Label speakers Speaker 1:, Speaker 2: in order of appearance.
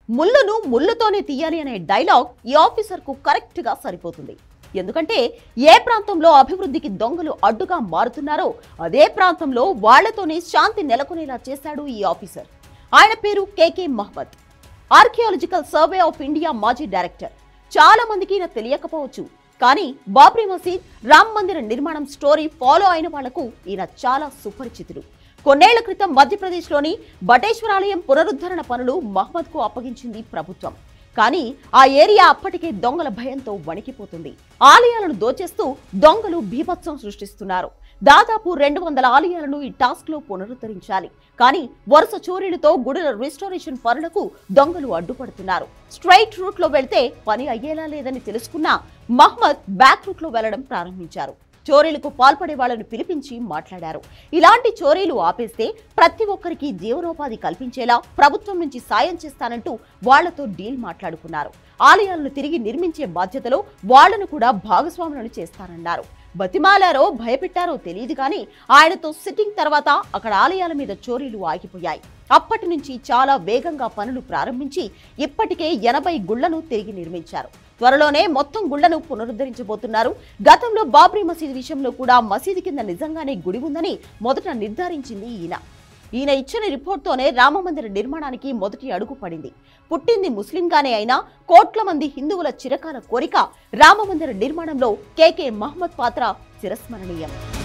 Speaker 1: ముళ్ళును ముళ్ళుతోనే తీయాలి అనే డైలాగ్ ఈ ఆఫీసర్కు కరెక్ట్గా సరిపోతుంది ఎందుకంటే ఏ ప్రాంతంలో అభివృద్ధికి దొంగలు అడ్డుగా మారుతున్నారో అదే ప్రాంతంలో వాళ్లతోనే శాంతి నెలకొనేలా చేశాడు ఈ ఆఫీసర్ ఆయన పేరు KK Muhammed archaeological survey of India మాజీ డైరెక్టర్ చాలా మందికి ఈయన తెలియకపోవచ్చు కానీ బాబ్రీ మసీద్ రామ్ మందిర నిర్మాణం స్టోరీ ఫాలో అయిన వాళ్లకు ఈయన చాలా సుపరిచితుడు కొన్నేళ్ల క్రితం మధ్యప్రదేశ్లోని బటేశ్వరాలయం పునరుద్ధరణ పనులు మహ్మద్కు అప్పగించింది ప్రభుత్వం కానీ ఆ ఏరియా అప్పటికే దొంగల భయంతో వణికిపోతుంది ఆలయాలను దోచేస్తూ దొంగలు బీభత్సం సృష్టిస్తున్నారు దాదాపు రెండు వందల ఆలయాలను ఈ టాస్క్ లో పునరుద్ధరించాలి కానీ వరుస చోరీలతో గుడుల రిస్టోరేషన్ పనులకు దొంగలు అడ్డుపడుతున్నారు స్ట్రైట్ రూట్ లో వెళ్తే పని అయ్యేలా లేదని తెలుసుకున్న మహ్మద్ బ్యాక్ రూట్ లో వెళ్లడం ప్రారంభించారు చోరీలకు పాల్పడే వాళ్ళను పిలిపించి మాట్లాడారు ఇలాంటి చోరీలు ఆపేస్తే ప్రతి ఒక్కరికి జీవనోపాధి కల్పించేలా ప్రభుత్వం నుంచి సాయం చేస్తానంటూ వాళ్లతో డీల్ మాట్లాడుకున్నారు ఆలయాలను తిరిగి నిర్మించే బాధ్యతలో వాళ్లను కూడా భాగస్వాములను చేస్తానన్నారు బతిమాలారో భయపెట్టారో తెలియదు కానీ ఆయనతో సిట్టింగ్ తర్వాత అక్కడ ఆలయాల మీద చోరీలు ఆగిపోయాయి అప్పటి నుంచి చాలా వేగంగా పనులు ప్రారంభించి ఇప్పటికే ఎనభై గుళ్లను తిరిగి నిర్మించారు త్వరలోనే మొత్తం గుళ్లను పునరుద్ధరించబోతున్నారు గతంలో బాబ్రీ మసీద్ విషయంలో కూడా మసీదు కింద నిజంగానే గుడి ఉందని మొదట నిర్ధారించింది ఈయన ఈయన ఇచ్చిన రిపోర్ట్తోనే రామమందిర నిర్మాణానికి మొదటి అడుగు పడింది పుట్టింది ముస్లింగానే అయినా కోట్ల మంది హిందువుల చిరకాల కోరిక రామమందిర నిర్మాణంలో కేకే మహమ్మద్ పాత్ర చిరస్మరణీయం